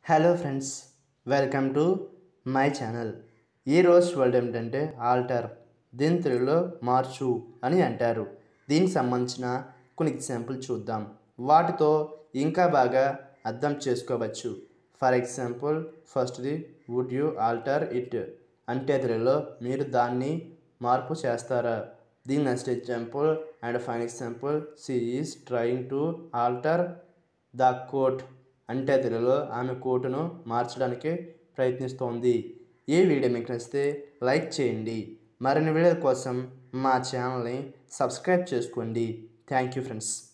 hello friends welcome to my channel ఈరోజు word ఏమిటంటే alter దీని తెలుగులో మార్చు అని అంటారు దీనికి సంబంధించిన కొన్ని ఎగ్జాంపుల్ చూద్దాం వాటితో ఇంకా బాగా అర్థం చేసుకోవచ్చు ఫర్ ఎగ్జాంపుల్ ఫస్ట్ది వుడ్ యూ ఆల్టర్ ఇట్ అంటే తెలుగులో మీరు దాన్ని మార్పు చేస్తారా దీని next example and fine example she is trying to alter the coat అంటే తెలుగులో ఆమె కోటును మార్చడానికి ప్రయత్నిస్తోంది ఈ వీడియో మీకు నచ్చితే లైక్ చేయండి మరిన్ని వీడియోల కోసం మా ఛానల్ని సబ్స్క్రైబ్ చేసుకోండి థ్యాంక్ యూ ఫ్రెండ్స్